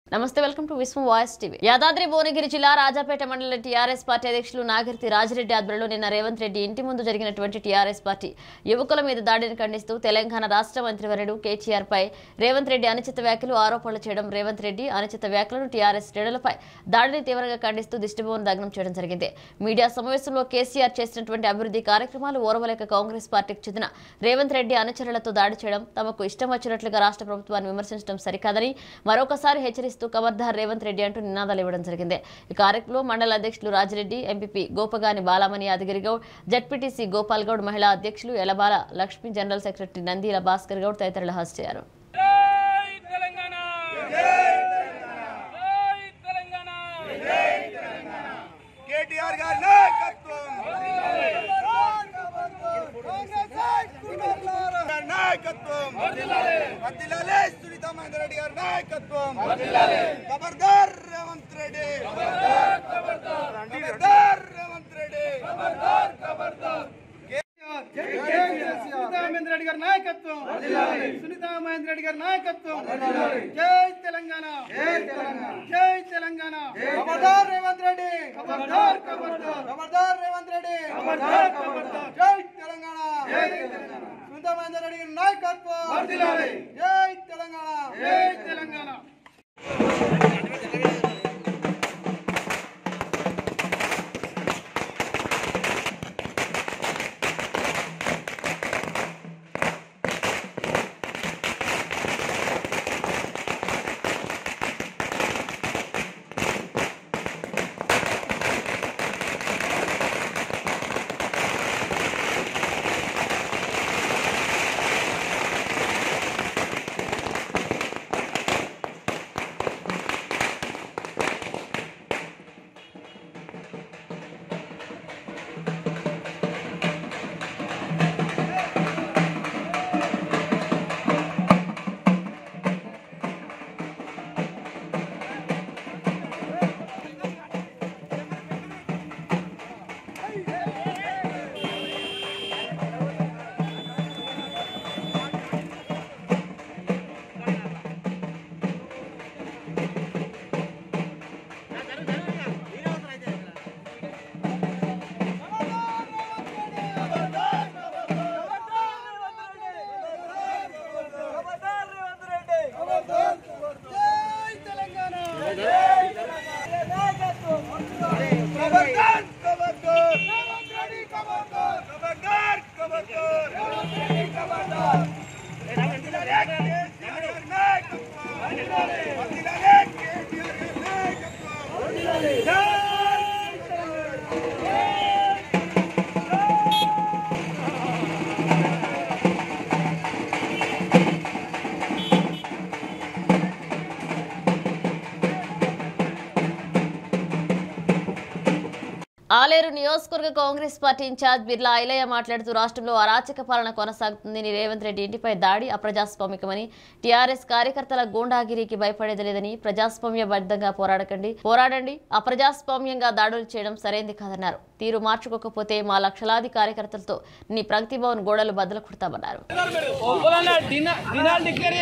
నమస్తే welcome to Vishwam voice TV Yadadri Bhuvanagiri జిల్లా రాజాపేట మండల టీఆర్ఎస్ పార్టీ అధ్యక్షులు నాగిరితి రాజిరెడ్డి ఆధ్వర్యంలో నిన్న రేవంత్ రెడ్డి ఇంటి ముందు జరిగినటువంటి టీఆర్ఎస్ పార్టీ యువకుల మీద దాడిని ఖండిస్తూ తెలంగాణ రాష్ట్ర మంత్రివర్యుడు కేటీఆర్ పై రేవంత్ రెడ్డి అనుచిత వ్యాఖ్యలు ఆరోపణలు చేయడం రేవంత్ రెడ్డి అనుచిత వ్యాఖ్యలను టీఆర్ఎస్ శ్రేణులపై దాడిని తీవ్రంగా ఖండిస్తూ దిష్టిభవన్ దగ్నం చేయడం జరిగింది మీడియా సమావేశంలో కేసీఆర్ చేసినటువంటి అభివృద్ధి కార్యక్రమాలు ఓర్వలేక కాంగ్రెస్ పార్టీకి చెందిన రేవంత్ రెడ్డి అనుచరులతో దాడి చేయడం తమకు ఇష్టం వచ్చినట్లుగా రాష్ట్ర ప్రభుత్వాన్ని విమర్శించడం సరికాదని మరొకసారి హెచ్చరిస్తూ కబర్దార్ రేవంత్ రెడ్డి అంటూ నినాదాలు ఇవ్వడం జరిగింది ఈ కార్యక్రమంలో మండల అధ్యక్షులు రాజిరెడ్డి ఎంపీపీ గోపగాని బాలామణి యాదగిరి గౌడ్ జడ్పీటీసీ గోపాల్ గౌడ్ మహిళా అధ్యక్షులు ఎలబాల లక్ష్మి జనరల్ సెక్రటరీ నందీల భాస్కర్ గౌడ్ తదితరులు హాజరయ్యారు జై తెలంగాణ జై తెలంగాణ కేటీఆర్ గారి నాయకత్వం గారి నాయకత్వం వర్ధిల్లాలి సునీత మహేందర్ రెడ్డి గారి నాయకత్వం ఖబర్దార్ రేవంత్ రెడ్డి ఖబర్దార్ రేవంత్ రెడ్డి సునీతా మహేంద్ర రెడ్డి గారి నాయకత్వం సునీతా మహేంద్ర రెడ్డి గారి నాయకత్వం జై తెలంగాణ జై తెలంగాణ ఖబర్దార్ రేవంత్ రెడ్డి ఖబర్దార్ ఖబర్దార్ ఖబర్దార్ రేవంత్ రెడ్డి ఖబర్దార్ ఖబర్దార్ జై తెలంగాణ జై తెలంగాణ సునీతా మహేంద్ర రెడ్డి గారి నాయకత్వం జై తెలంగాణ జై తెలంగాణ జై తెలంగాణ ఖబర్దార్ ఖబర్దార్ రేవంత్ రెడ్డి ఖబర్దార్ ఖబర్దార్ ఖబర్దార్ రేవంత్ రెడ్డి ఖబర్దార్ వర్ధిల్లాలి కేసీఆర్ గారి నాయకత్వం వర్ధిల్లాలి కేసీఆర్ గారి నాయకత్వం జై ఆలేరు నియోజకవర్గ కాంగ్రెస్ పార్టీ ఇన్ఛార్జ్ బిర్లా ఐలయ్య మాట్లాడుతూ రాష్ట్రంలో అరాచక పాలన కొనసాగుతుందని రేవంత్ రెడ్డి ఇంటిపై దాడి అప్రజాస్వామికమని టీఆర్ఎస్ కార్యకర్తల గూండాగిరికి భయపడేది లేదని ప్రజాస్వామ్యబద్ధంగా పోరాడకండి పోరాడండి అప్రజాస్వామ్యంగా దాడులు చేయడం సరైంది కాదన్నారు తీరు మార్చుకోకపోతే మా లక్షలాది కార్యకర్తలతో నీ ప్రగతి భవన్ గోడలు బద్దలు కొడతామన్నారు ఓపెన్ డినాల్ డిక్లేర్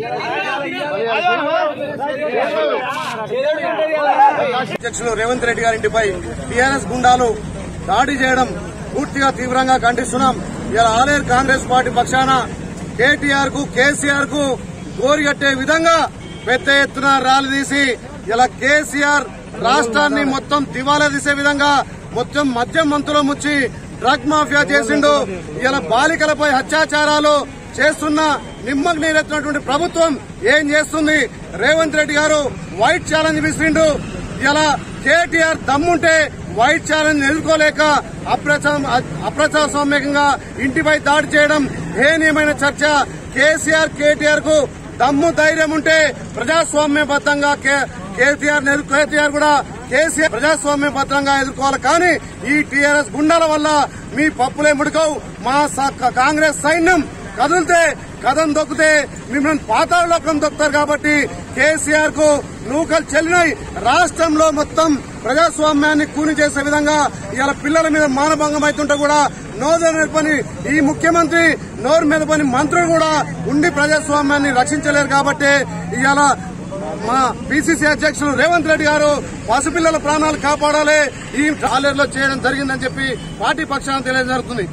అధ్యక్షులు రేవంత్ రెడ్డి గారింటిపై టీఆర్ఎస్ గుండాలు దాడి చేయడం పూర్తిగా తీవ్రంగా ఖండిస్తున్నాం ఇలా ఆలేరు కాంగ్రెస్ పార్టీ పక్షాన కేటీఆర్ కు కేసీఆర్ కు గోరిగట్టే విధంగా పెద్ద ఎత్తున ర్యాలీ తీసి ఇలా కేసీఆర్ రాష్ట్రాన్ని మొత్తం దివాలా తీసే విధంగా మొత్తం మద్యం మంతులో ముచ్చి డ్రగ్ మాఫియా చేసిండు ఇలా బాలికలపై అత్యాచారాలు చేస్తున్న నిమ్మకు నీరెత్తినటువంటి ప్రభుత్వం ఏం చేస్తుంది రేవంత్ రెడ్డి గారు వైట్ ఛాలెంజ్ విసిరిండు ఇలా కేటీఆర్ దమ్ముంటే వైట్ ఛాలెంజ్ ఎదుర్కోలేక అప్రజా- అప్రజాస్వామ్యంగా ఇంటిపై దాడి చేయడం హేనీయమైన చర్చ కేసీఆర్ కేటీఆర్ కు దమ్ము ధైర్యం ఉంటే ప్రజాస్వామ్యబద్దంగా కే- కేటీఆర్ ని- కేటీఆర్ కూడా కేసీఆర్ ప్రజాస్వామ్యబద్దంగా ఎదుర్కోవాలి కానీ ఈ టీఆర్ఎస్ గుండాల వల్ల మీ పప్పులే ముడుకవు మా స- కాంగ్రెస్ సైన్యం కదిలితే కథం దొక్కితే మిమ్మల్ని పాతాళలోకం దొక్కుతారు కాబట్టి కేసీఆర్ కు నూకలు చెల్లినాయి రాష్ట్రంలో మొత్తం ప్రజాస్వామ్యాన్ని కూని చేసే విధంగా ఇవాళ పిల్లల మీద మానభంగం అవుతుంటే కూడా నోరు మెదపని ఈ ముఖ్యమంత్రి నోరు మెదపని మంత్రులు కూడా ఉండి ప్రజాస్వామ్యాన్ని రక్షించలేరు కాబట్టి ఇవాళ మా పిసిసి అధ్యక్షులు రేవంత్ రెడ్డి గారు పసిపిల్లల ప్రాణాలు కాపాడాలి ఈ ఆలేరులో చేయడం జరిగిందని చెప్పి పార్టీ పక్షాన తెలియజేస్తుంది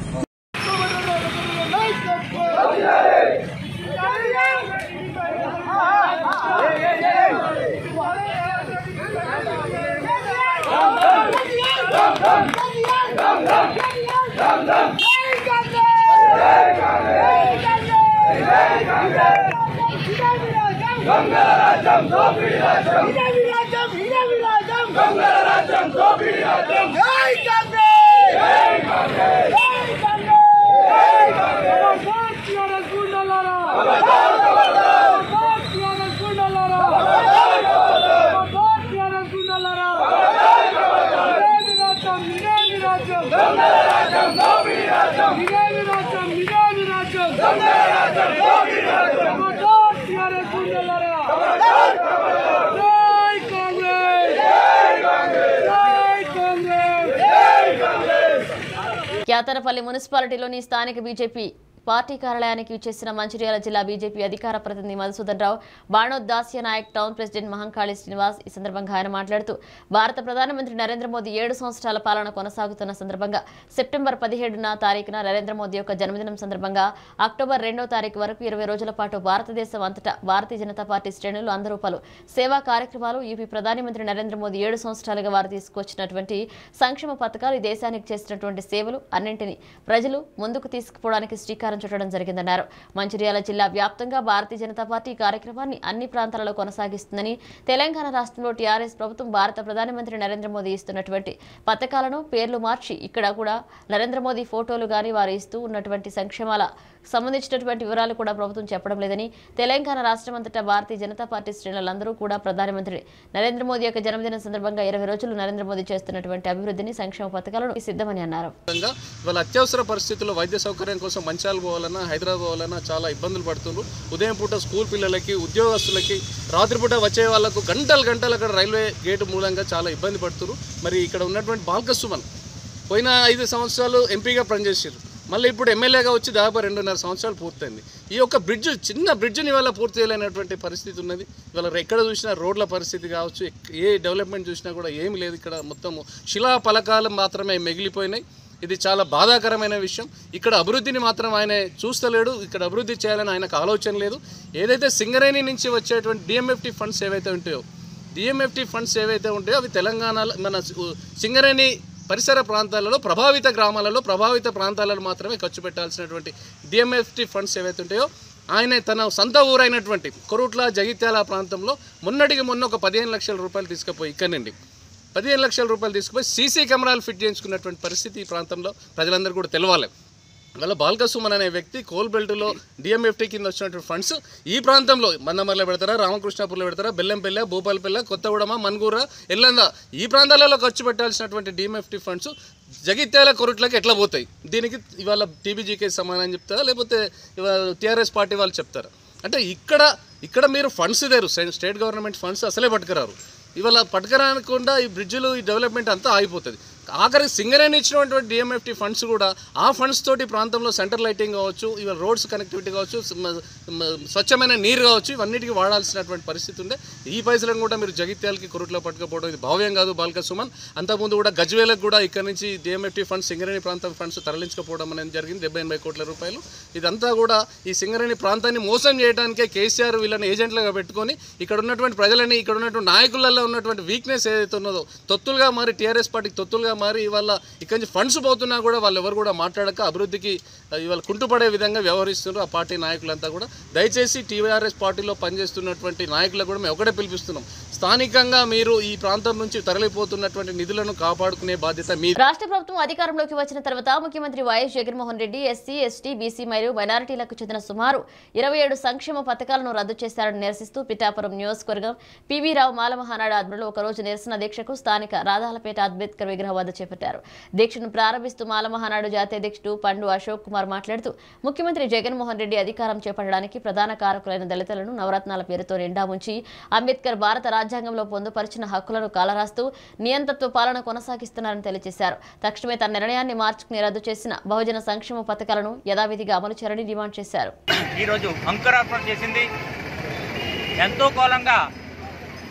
క్యాతరపల్లి మున్సిపాలిటీలోని స్థానిక బీజేపీ పార్టీ కార్యాలయానికి విచ్చేసిన మంచిర్యాల జిల్లా బీజేపీ అధికార ప్రతినిధి మధుసూదన్ రావు బాణోద్దాస్య నాయక్ టౌన్ ప్రెసిడెంట్ మహంకాళి శ్రీనివాస్ ఈ సందర్భంగా ఆయన మాట్లాడుతూ భారత ప్రధానమంత్రి నరేంద్ర మోదీ ఏడు సంవత్సరాల పాలన కొనసాగుతున్న సందర్భంగా సెప్టెంబర్ పదిహేడున తారీఖున నరేంద్ర మోదీ యొక్క జన్మదినం సందర్భంగా అక్టోబర్ రెండో తారీఖు వరకు ఇరవై రోజుల పాటు భారతదేశం అంతటా భారతీయ జనతా పార్టీ శ్రేణులు అందరూ పలు సేవా కార్యక్రమాలు యూపీ ప్రధానమంత్రి నరేంద్ర మోదీ ఏడు సంవత్సరాలుగా వారు తీసుకొచ్చినటువంటి సంక్షేమ పథకాలు ఈ దేశానికి చేసినటువంటి సేవలు అన్నింటినీ ప్రజలు ముందుకు తీసుకుపోవడానికి శ్రీకారం చుట్టడం జరిగిందన్నారు మంచిర్యాల జిల్లా వ్యాప్తంగా భారతీయ జనతా పార్టీ ఈ కార్యక్రమాన్ని అన్ని ప్రాంతాలలో కొనసాగిస్తుందని తెలంగాణ రాష్ట్రంలో టీఆర్ఎస్ ప్రభుత్వం భారత ప్రధానమంత్రి నరేంద్ర మోదీ ఇస్తున్నటువంటి పథకాలను పేర్లు మార్చి ఇక్కడ కూడా నరేంద్ర మోదీ ఫోటోలు గాని వారు ఇస్తూ ఉన్నటువంటి సంక్షేమాల సంబంధించినటువంటి వివరాలు కూడా ప్రభుత్వం చెప్పడం లేదని తెలంగాణ రాష్ట్రం అంతటా భారతీయ జనతా పార్టీ శ్రేణులందరూ కూడా ప్రధానమంత్రి నరేంద్ర మోదీ యొక్క జన్మదినం సందర్భంగా ఇరవై రోజులు నరేంద్ర మోదీ చేస్తున్నటువంటి అభివృద్ధిని సంక్షేమ పథకాలను సిద్ధమని అన్నారు విధంగా ఇవాళ అత్యవసర పరిస్థితుల్లో వైద్య సౌకర్యం కోసం మంచాలు పోవాలన్నా హైదరాబాద్ పోవాలన్నా చాలా ఇబ్బందులు పడుతున్నారు ఉదయం పూట స్కూల్ పిల్లలకి ఉద్యోగస్తులకి రాత్రిపూట వచ్చే వాళ్ళకు గంటలు గంటలు అక్కడ రైల్వే గేటు మూలంగా చాలా ఇబ్బంది పడుతున్నారు మరి ఇక్కడ ఉన్నటువంటి బాల్క సుమన్ పోయిన ఐదు సంవత్సరాలు ఎంపీగా పనిచేసారు మళ్ళీ ఇప్పుడు ఎమ్మెల్యేగా వచ్చి దాదాపు రెండున్నర సంవత్సరాలు పూర్తయింది ఈ యొక్క బ్రిడ్జ్ చిన్న బ్రిడ్జ్ని ఇవాళ పూర్తి చేయలేనటువంటి పరిస్థితి ఉన్నది ఇవాళ ఎక్కడ చూసినా రోడ్ల పరిస్థితి కావచ్చు ఎక్- ఏ డెవలప్మెంట్ చూసినా కూడా ఏమి లేదు ఇక్కడ మొత్తము శిలా పలకాలు మాత్రమే మిగిలిపోయినాయి ఇది చాలా బాధాకరమైన విషయం ఇక్కడ అభివృద్ధిని మాత్రం ఆయన చూస్తలేడు ఇక్కడ అభివృద్ధి చేయాలని ఆయనకు ఆలోచన లేదు ఏదైతే సింగరేణి నుంచి వచ్చేటువంటి డిఎంఎఫ్టీ ఫండ్స్ ఏవైతే ఉంటాయో డిఎంఎఫ్టీ ఫండ్స్ ఏవైతే ఉంటాయో అవి తెలంగాణలో మన సి- సింగరేణి పరిసర ప్రాంతాలలో ప్రభావిత గ్రామాలలో ప్రభావిత ప్రాంతాలలో మాత్రమే ఖర్చు పెట్టాల్సినటువంటి డిఎంఎఫ్టీ ఫండ్స్ ఏవైతే ఉంటాయో ఆయన తన సొంత ఊరైనటువంటి కొరుట్ల జగిత్యాల ప్రాంతంలో మొన్నటికి మొన్న ఒక పదిహేను లక్షల రూపాయలు తీసుకుపోయి ఇక్కడి నుండి పదిహేను లక్షల రూపాయలు తీసుకుపోయి సీసీ కెమెరాలు ఫిట్ చేయించుకున్నటువంటి పరిస్థితి ఈ ప్రాంతంలో ప్రజలందరూ కూడా తెలవాలి వాళ్ళ బాల్క సుమన్ అనే వ్యక్తి కోల్ బెల్ట్లో డిఎంఎఫ్టీ కింద వచ్చినటువంటి ఫండ్స్ ఈ ప్రాంతంలో మన్నమర్లో పెడతారా రామకృష్ణాపూర్లో పెడతారా బెల్లంపల్లె భూపాలపల్లె కొత్తగూడెమ మన్గూర ఎల్లంద ఈ ప్రాంతాలలో ఖర్చు పెట్టాల్సినటువంటి డిఎంఎఫ్టీ ఫండ్స్ జగిత్యాల కొరుట్లకి ఎట్లా పోతాయి దీనికి ఇవాళ టీబీజీకే సమానం చెప్తారా లేకపోతే ఇవాళ టీఆర్ఎస్ పార్టీ వాళ్ళు చెప్తారా అంటే ఇక్కడ ఇక్కడ మీరు ఫండ్స్ దేరు స్టేట్ గవర్నమెంట్ ఫండ్స్ అసలే పట్టుకురారు ఇవాళ పట్టుకురాకుండా ఈ బ్రిడ్జిలు ఈ డెవలప్మెంట్ అంతా ఆగిపోతుంది ఆఖరికి సింగరేణి ఇచ్చినటువంటి డిఎంఎఫ్టీ ఫండ్స్ కూడా ఆ ఫండ్స్ తోటి ప్రాంతంలో సెంటర్ లైటింగ్ కావచ్చు ఇవాళ రోడ్స్ కనెక్టివిటీ కావచ్చు మ- మ- స్వచ్ఛమైన నీరు కావచ్చు ఇవన్నిటికీ వాడాల్సినటువంటి పరిస్థితి ఉండే ఈ పైసలను కూడా మీరు జగిత్యాలకి కొరుట్లో పట్టుకపోవడం ఇది భావ్యం కాదు బాల్క సుమన్ అంతకుముందు కూడా గజ్వేలకు కూడా ఇక్కడ నుంచి డిఎంఎఫ్టీ ఫండ్స్ సింగరేణి ప్రాంతం ఫండ్స్ తరలించకపోవడం అనేది జరిగింది డెబ్బై ఎనభై కోట్ల రూపాయలు ఇదంతా కూడా ఈ సింగరేణి ప్రాంతాన్ని మోసం చేయడానికే కేసీఆర్ వీళ్ళని ఏజెంట్లుగా పెట్టుకొని ఇక్కడ ఉన్నటువంటి ప్రజలని ఇక్కడ ఉన్నటువంటి నాయకులలో ఉన్నటువంటి వీక్నెస్ ఏదైతే ఉన్నదో తొత్తులుగా మారి టీఆర్ఎస్ పార్టీకి తొత్తులుగా మారి ఇవాళ ఇక్కడి నుంచి ఫండ్స్ పోతున్నా కూడా వాళ్ళు ఎవరు కూడా మాట్లాడక అభివృద్ధికి ఆ, ఇవాళ కుంటుపడే విధంగా వ్యవహరిస్తున్నారు ఆ పార్టీ నాయకులంతా కూడా దయచేసి టీఆర్ఎస్ పార్టీలో పనిచేస్తున్నటువంటి నాయకులకు కూడా మేము ఒకటే పిలిపిస్తున్నాం స్థానికంగా మీరు ఈ ప్రాంతం నుంచి తరలిపోతున్నటువంటి నిధులను కాపాడుకునే బాధ్యత మీ రాష్ట్ర ప్రభుత్వం అధికారంలోకి వచ్చిన తర్వాత ముఖ్యమంత్రి YS Jaganmohan Reddy SC ST BC మరియు మైనారిటీలకు చెందిన సుమారు ఇరవై ఏడు సంక్షేమ పథకాలను రద్దు చేశారని నిరసిస్తూ పిఠాపురం నియోజకవర్గం పివి రావు మాలమహానాడు ఆధ్వర్యంలో ఒకరోజు నిరసన దీక్షకు స్థానిక రాధాలపేట అంబేద్కర్ విగ్రహం వద్ద చేపట్టారు దీక్షను ప్రారంభిస్తూ మాలమహానాడు జాతీయ అధ్యక్షుడు పండు అశోక్ కుమార్ మాట్లాడుతూ ముఖ్యమంత్రి జగన్మోహన్ రెడ్డి అధికారం చేపట్టడానికి ప్రధాన కారకులైన దళితులను నవరత్నాల పేరుతో నిండా ముంచి అంబేద్కర్ భారత రాజ్యాంగంలో పొందుపరిచిన హక్కులను కాలరాస్తూ నియంతత్వ పాలన కొనసాగిస్తున్నారని తెలియజేశారు తక్షణమే తన నిర్ణయాన్ని మార్చుకుని రద్దు చేసిన బహుజన సంక్షేమ పథకాలను యథావిధిగా అమలు చేయాలని డిమాండ్ చేశారు ఈరోజు అంకురార్పణ చేసింది ఎంతో కాలంగా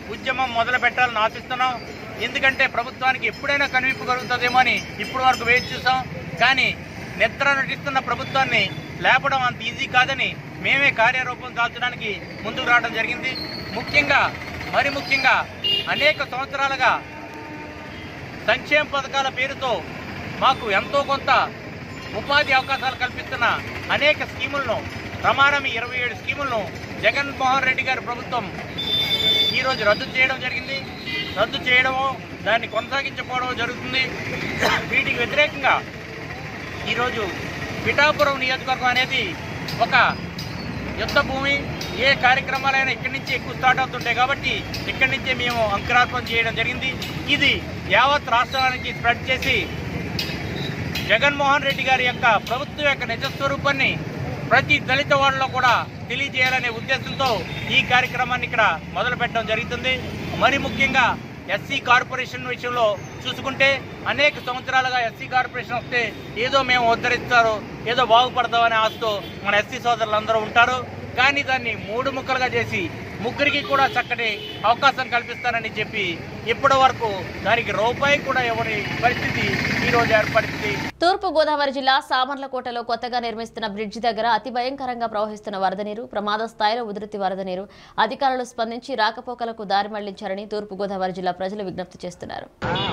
ఉద్యమం మొదలు పెట్టాలని ఆశిస్తున్నాం ఎందుకంటే ప్రభుత్వానికి ఎప్పుడైనా కనువిప్పు కలుగుతుందేమో అని ఇప్పుడు వరకు వేచి చూసాం కానీ నిద్ర నటిస్తున్న ప్రభుత్వాన్ని లేపడం అంత ఈజీ కాదని మేమే కార్యరూపం దాల్చడానికి ముందుకు రావడం జరిగింది ముఖ్యంగా మరి ముఖ్యంగా అనేక సంవత్సరాలుగా సంక్షేమ పథకాల పేరుతో మాకు ఎంతో కొంత ఉపాధి అవకాశాలు కల్పిస్తున్న అనేక స్కీములను ప్రమాణం ఇరవై ఏడు స్కీములను జగన్మోహన్ రెడ్డి గారి ప్రభుత్వం ఈరోజు రద్దు చేయడం జరిగింది రద్దు చేయడము దాన్ని కొనసాగించకపోవడం జరుగుతుంది వీటికి వ్యతిరేకంగా ఈరోజు పిఠాపురం నియోజకవర్గం అనేది ఒక యుద్ధ భూమి ఏ కార్యక్రమాలైనా ఇక్కడి నుంచి ఎక్కువ స్టార్ట్ అవుతుంటాయి కాబట్టి ఇక్కడి నుంచే మేము అంకురార్పణ చేయడం జరిగింది ఇది యావత్ రాష్ట్రానికి స్ప్రెడ్ చేసి జగన్మోహన్ రెడ్డి గారి యొక్క ప్రభుత్వం యొక్క నిజస్వరూపాన్ని ప్రతి దళిత వాళ్ళలో కూడా తెలియజేయాలనే ఉద్దేశంతో ఈ కార్యక్రమాన్ని ఇక్కడ మొదలు పెట్టడం జరుగుతుంది మరి ముఖ్యంగా ఎస్సీ కార్పొరేషన్ విషయంలో చూసుకుంటే అనేక సంవత్సరాలుగా ఎస్సీ కార్పొరేషన్ వస్తే ఏదో మేము ఉద్ధరిస్తారు ఏదో బాగుపడతామనే ఆశతో మన ఎస్సీ సోదరులందరూ ఉంటారు కానీ దాన్ని మూడు ముక్కలుగా చేసి ముగ్గురికి కూడా చక్కటి అవకాశం కల్పిస్తానని చెప్పి ఇప్పటి వరకు దానికి రూపాయి కూడా ఎవరి పరిస్థితి ఈ రోజు ఏర్పడింది తూర్పు గోదావరి జిల్లా సామర్లకోటలో కొత్తగా నిర్మిస్తున్న బ్రిడ్జి దగ్గర అతి భయంకరంగా ప్రవహిస్తున్న వరద నీరు ప్రమాద స్థాయిలో ఉధృతి వరద నీరు అధికారులు స్పందించి రాకపోకలకు దారి మళ్లించారని తూర్పు గోదావరి జిల్లా ప్రజలు విజ్ఞప్తి చేస్తున్నారు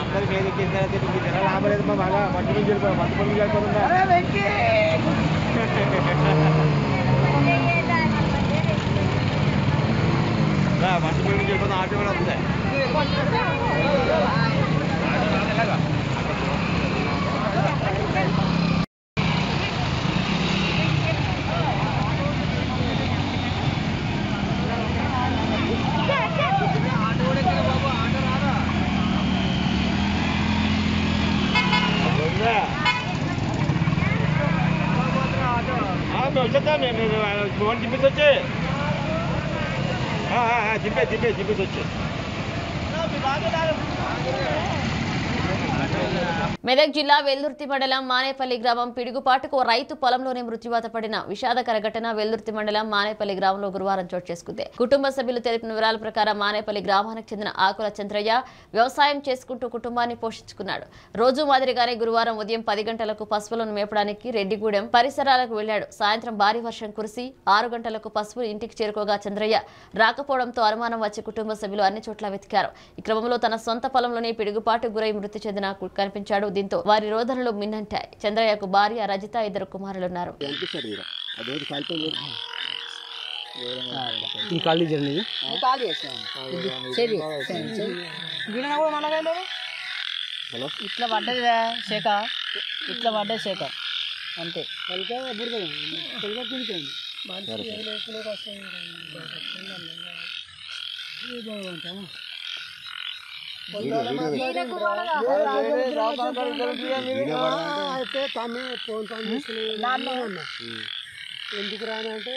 వచ్చేద్దాం మేము ఫోన్ దింపేసి వచ్చి దింపే దింపే దింపేసి వచ్చి మెదక్ జిల్లా వెల్దుర్తి మండలం మానేపల్లి గ్రామం పిడుగుపాటుకు ఓ రైతు పొలంలోనే మృత్యువాత పడిన విషాదకర ఘటన వెల్దుర్తి మండలం మానేపల్లి గ్రామంలో గురువారం చోటు చేసుకుంది కుటుంబ సభ్యులు తెలిపిన వివరాల ప్రకారం మానేపల్లి గ్రామానికి చెందిన ఆకుల చంద్రయ్య వ్యవసాయం చేసుకుంటూ కుటుంబాన్ని పోషించుకున్నాడు రోజు మాదిరిగానే గురువారం ఉదయం పది గంటలకు పశువులను మేపడానికి రెడ్డిగూడెం పరిసరాలకు వెళ్లాడు సాయంత్రం భారీ వర్షం కురిసి ఆరు గంటలకు పశువులు ఇంటికి చేరుకోగా చంద్రయ్య రాకపోవడంతో అనుమానం వచ్చి కుటుంబ సభ్యులు అన్ని చోట్ల వెతికారు ఈ క్రమంలో తన సొంత పొలంలోనే పిడుగుపాటు గురై మృతి చెందిన కు- కనిపించాడు దీంతో వారి రోదనలు మిన్నంటాయి చంద్రయ్యకు భార్య రజిత ఇద్దరు కుమారులున్నారు ఇట్లా పడ్డది శేఖ ఇట్లా పడ్డది శేఖ అంతే ఎందుకు రానంటే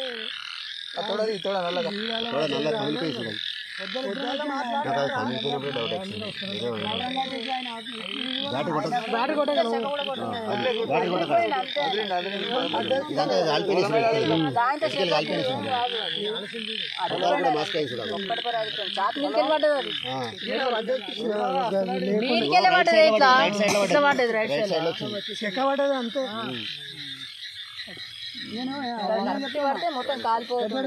వీడికెళ్ళి పడ్డది ఇట్లా ఇట్లా పడ్డది రైట్ సైడ్ చెక్కబడ్డది అంతే కరెక్ట్ పడితే మొత్తం కాలిపోతుంది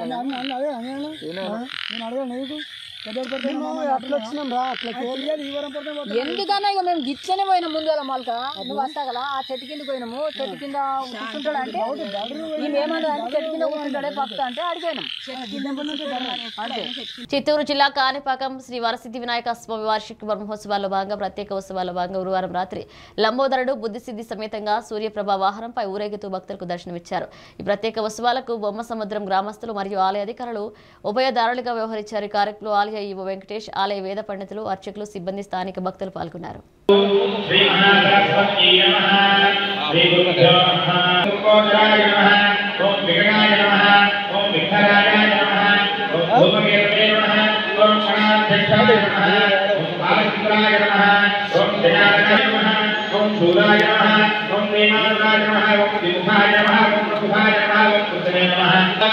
నేను అడగా నీకు అట్లా వచ్చినాం రా అట్లా ఈ వరం పడితే ఎందుకన్నా ఇక మేము గిట్లనే పోయినాం ముందు మొలక నువ్వు వస్తా కదా ఆ చెట్టు కింద పోయినాము చెట్టు కింద కూర్చుంటాడు అంటే మేము ఏమన్నా అంటే చెట్టు కింద కూర్చుంటాడే పక్క అంటే అడిగిపోయినాం అంతే చిత్తూరు జిల్లా కాణిపాకం శ్రీ వరసిద్ధి వినాయక స్వామి వార్షిక బ్రహ్మోత్సవాల్లో భాగంగా ప్రత్యేక ఉత్సవాల్లో భాగంగా గురువారం రాత్రి లంబోదరుడు బుద్ధిసిద్ధి సమేతంగా సూర్యప్రభ వాహనంపై ఊరేగుతూ భక్తులకు దర్శనమిచ్చారు ఈ ప్రత్యేక ఉత్సవాలకు బొమ్మ సముద్రం గ్రామస్తులు మరియు ఆలయ అధికారులు ఉభయదారులుగా వ్యవహరించారు ఈ కార్యక్రమంలో ఆలయ ఈవో వెంకటేష్ ఆలయ వేద పండితులు అర్చకులు సిబ్బంది స్థానిక భక్తులు పాల్గొన్నారు శ్రీ మహాసరస్వతీ నమః శ్రీ గురుభ్యో నమః దుర్గోచరాయ నమః ఓం విఘ్నాయ నమః ఓం విఘ్నరాజాయ నమః ఓం ధూమకేతవే నమః ఓం క్షణాధ్యక్షాయ నమః ఓం బాలచంద్రాయ నమః ఓం ధనాయ నమః ఓం శూలాయ నమః ఓం నీమానాయ నమః ఓం దింహాయ నమః ఓం ప్రభాయ నమః ఓం మే నమః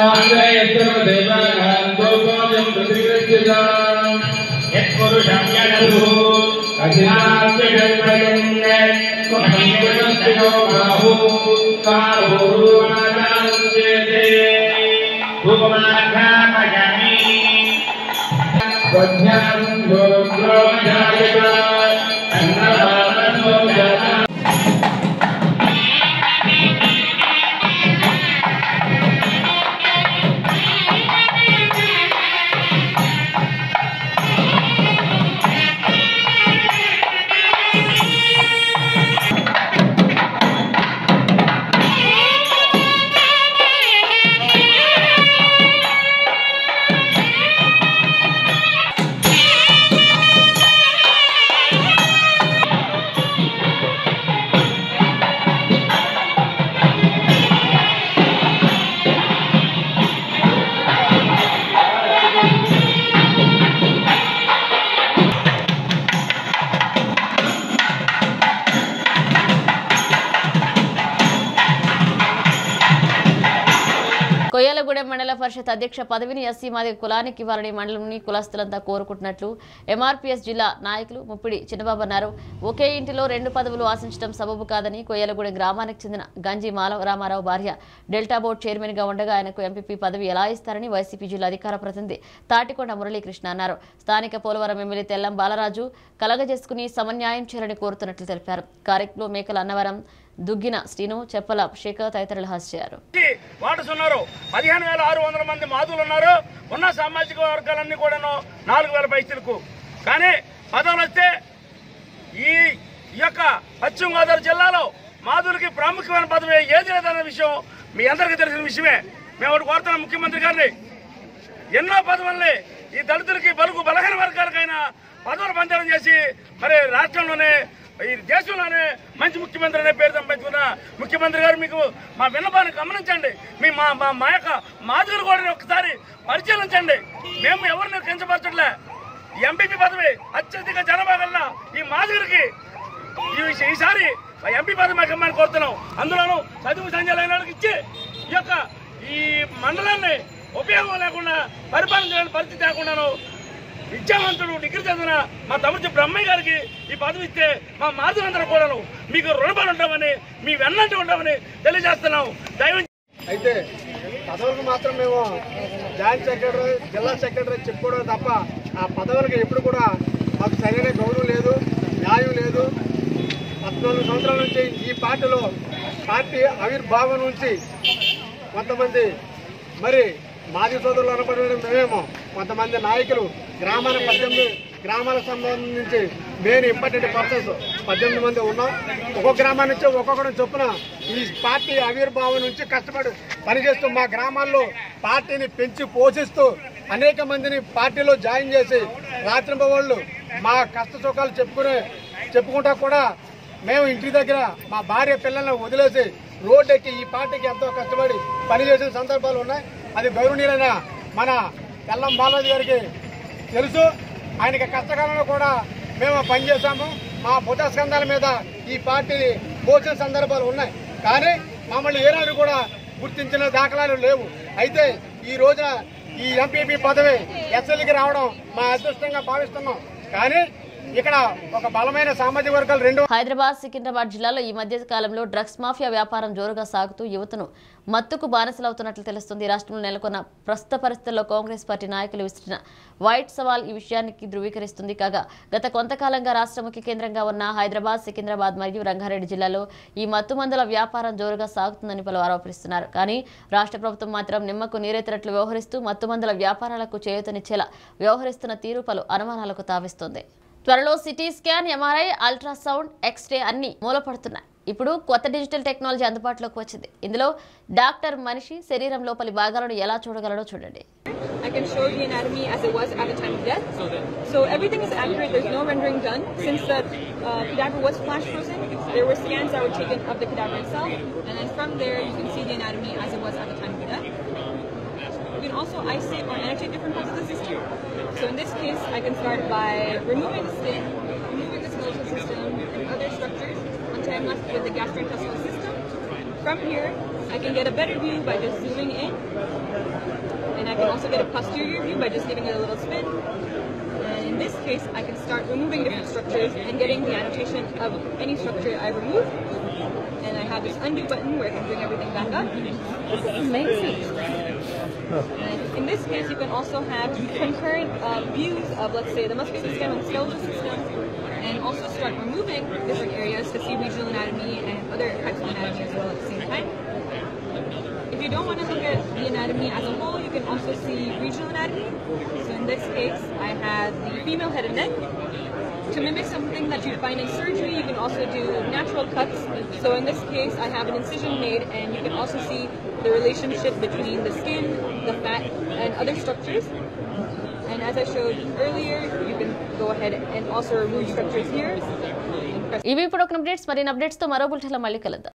యత్పురుషం యదసు అధినాస్తిగత్వయం బాహు కారుణాంజేతే భూమాఘామయామి స్వజ్ఞానం గోత్రోజాయత అన్నదానో జన కొయ్యాలగూడెం మండల పరిషత్ అధ్యక్ష పదవిని ఎస్సీ మాది కులానికి ఇవ్వాలని మండలంని కులస్తులంతా కోరుకుంటున్నట్లు ఎంఆర్పీఎస్ జిల్లా నాయకులు ముప్పిడి చిన్నబాబు అన్నారు ఒకే ఇంటిలో రెండు పదవులు ఆశించడం సబబు కాదని కొయ్యాలగూడెం గ్రామానికి చెందిన గంజి మాల రామారావు భార్య డెల్టా బోర్డు చైర్మన్ గా ఉండగా ఆయనకు ఎంపీపీ పదవి ఎలా ఇస్తారని వైసీపీ జిల్లా అధికార ప్రతినిధి తాటికొండ మురళీకృష్ణ అన్నారు స్థానిక పోలవరం ఎమ్మెల్యే తెల్లం బాలరాజు కలగజేసుకుని సమన్యాయం చేయాలని కోరుతున్నట్లు తెలిపారు కార్యక్రమంలో మేకల అన్నవరం దుగ్గిన శ్రీను చెప్పల శేఖర్ తదితరులు హాజరయ్యారు వాటర్స్ ఉన్నారు పదిహేను వేల ఆరు వందల మంది మాధులు ఉన్నారు ఉన్న సామాజిక వర్గాలన్నీ కూడాను నాలుగు వేల పైసలకు కానీ పదవులు వస్తే ఈ ఈ యొక్క పశ్చిమ గోదావరి జిల్లాలో మాధులకి ప్రాముఖ్యమైన పదవి ఏది లేదన్న విషయం మీ అందరికీ తెలిసిన విషయమే మేము ఒకటి కోరుతున్నాం ముఖ్యమంత్రి గారిని ఎన్నో పదవుల్ని ఈ దళితులకి బలుగు బలహీన వర్గాలకైనా పదవులు పంచడం చేసి మరి రాష్ట్రంలోనే ఈ దేశంలోనే మంచి ముఖ్యమంత్రి అనే పేరు సంపాదించుకున్న ముఖ్యమంత్రి గారు మీకు మా విన్నపాన్ని గమనించండి మీ మా మా మా యొక్క మాదిగలు కూడా ఒకసారి పరిశీలించండి మేము ఎవరిని కించపరచట్లే ఈ ఎంపీపీ పదవి అత్యధిక జనాభా కన్నా ఈ మాదిగలకి ఈ విష- ఈసారి ఎంపీ పదవి మాకు ఇమ్మని కోరుతున్నాం అందులోనూ చదువు సంజయ్ వాళ్ళకి ఇచ్చి ఈ యొక్క ఈ మండలాన్ని ఉపయోగం లేకుండా పరిపాలన చేయడానికి పరిస్థితి లేకుండాను విద్యావంతుడు డిగ్రీ చదివిన మా తమ్ముడు బ్రహ్మయ్య గారికి ఈ పదవి ఇస్తే మా మాధులందరూ కూడాను మీకు రుణపడి ఉంటామని మీ వెన్నంటి ఉంటామని తెలియజేస్తున్నాం దైవం అయితే పదవులకు మాత్రం మేము జాయింట్ సెక్రటరీ జిల్లా సెక్రటరీ చెప్పుకోవడం తప్ప ఆ పదవులకు ఎప్పుడు కూడా మాకు సరైన గౌరవం లేదు న్యాయం లేదు పద్నాలుగు సంవత్సరాల నుంచి ఈ పార్టీలో పార్టీ ఆవిర్భావం నుంచి కొంతమంది మరి మాజీ సోదరులు అనబడిన మేమేమో కొంతమంది నాయకులు గ్రామాల పద్దెనిమిది గ్రామాలకు సంబంధించి మెయిన్ ఇంపార్టెంట్ పర్సన్స్ పద్దెనిమిది మంది ఉన్నాం ఒక్కొక్క గ్రామం నుంచి ఒక్కొక్కరు చొప్పున ఈ పార్టీ ఆవిర్భావం నుంచి కష్టపడి పనిచేస్తూ మా గ్రామాల్లో పార్టీని పెంచి పోషిస్తూ అనేక మందిని పార్టీలో జాయిన్ చేసి రాత్రింబవాళ్ళు మా కష్ట సుఖాలు చెప్పుకునే చెప్పుకుంటా కూడా మేము ఇంటి దగ్గర మా భార్య పిల్లల్ని వదిలేసి రోడ్డు ఎక్కి ఈ పార్టీకి ఎంతో కష్టపడి పనిచేసిన సందర్భాలు ఉన్నాయి అది గౌరవనీయులైన మన తెల్లం బాలాజీ గారికి తెలుసు ఆయనకి కష్టకాలంలో కూడా మేము పనిచేశాము మా బుధ స్కంధాల మీద ఈ పార్టీని పోసిన సందర్భాలు ఉన్నాయి కానీ మమ్మల్ని ఏనాడు కూడా గుర్తించిన దాఖలాలు లేవు అయితే ఈ రోజున ఈ ఎంపీపీ పదవి ఎస్ఎల్కి రావడం మా అదృష్టంగా భావిస్తున్నాం కానీ ఇక్కడ ఒక బలమైన సామాజిక వర్గాలు రెండు హైదరాబాద్ సికింద్రాబాద్ జిల్లాలో ఈ మధ్య కాలంలో డ్రగ్స్ మాఫియా వ్యాపారం జోరుగా సాగుతూ యువతను మత్తుకు బానిసలవుతున్నట్లు తెలుస్తుంది రాష్ట్రంలో నెలకొన్న ప్రస్తుత పరిస్థితుల్లో కాంగ్రెస్ పార్టీ నాయకులు విసిరిన వైట్ సవాల్ ఈ విషయానికి ధృవీకరిస్తుంది కాగా గత కొంతకాలంగా రాష్ట్ర ముఖ్య కేంద్రంగా ఉన్న హైదరాబాద్ సికింద్రాబాద్ మరియు రంగారెడ్డి జిల్లాలో ఈ మత్తు మందుల వ్యాపారం జోరుగా సాగుతుందని పలు ఆరోపిస్తున్నారు కానీ రాష్ట్ర ప్రభుత్వం మాత్రం నిమ్మకు నీరెత్తినట్లు వ్యవహరిస్తూ మత్తు మందుల వ్యాపారాలకు చేయూతనిచ్చేలా వ్యవహరిస్తున్న తీరు పలు అనుమానాలకు తావిస్తోంది త్వరలో CT scan MRI ultrasound x ray అన్ని మూలపడుతున్నాయి ఇప్పుడు కొత్త డిజిటల్ టెక్నాలజీ అందుబాటులోకి వచ్చింది ఇందులో డాక్టర్ మనిషి శరీరం లోపలి భాగాలను ఎలా చూడగలడో చూడండి I can show the anatomy as it was at the time of death. So everything is accurate. There's no rendering done. Since the uh, cadaver was flash frozen, there were scans that were taken of the cadaver itself, and then from there you can see the anatomy as it was at the time of death. You can also isolate or annotate different parts of the system. So in this case, I can start by removing the skin, removing the skeletal system and other structures until I'm left with the gastrointestinal system. From here, I can get a better view by just zooming in. And I can also get a posterior view by just giving it a little spin. And in this case, I can start removing different structures and getting the annotation of any structure I remove. And I have this undo button where I can bring everything back up. This is amazing. And in this case, you can also have concurrent uh, views of, let's say, the muscle system and skeletal system, and also start removing different areas to see regional anatomy and other types of anatomy as well at the same time. If you don't want to look at the anatomy as a whole, you can also see regional anatomy. So in this case, I have the female head and neck. To mimic something that you find in surgery, you can also do natural cuts. So in this case, I have an incision made, and you can also see the relationship between the skin, the fat, and other structures. And as I showed earlier, you can go ahead and also remove structures here. ఇవి ఇప్పుడు ఒక updates మరిన్ని అప్డేట్స్తో మరో బుల్టెన్లో మళ్ళీ కలుద్దాం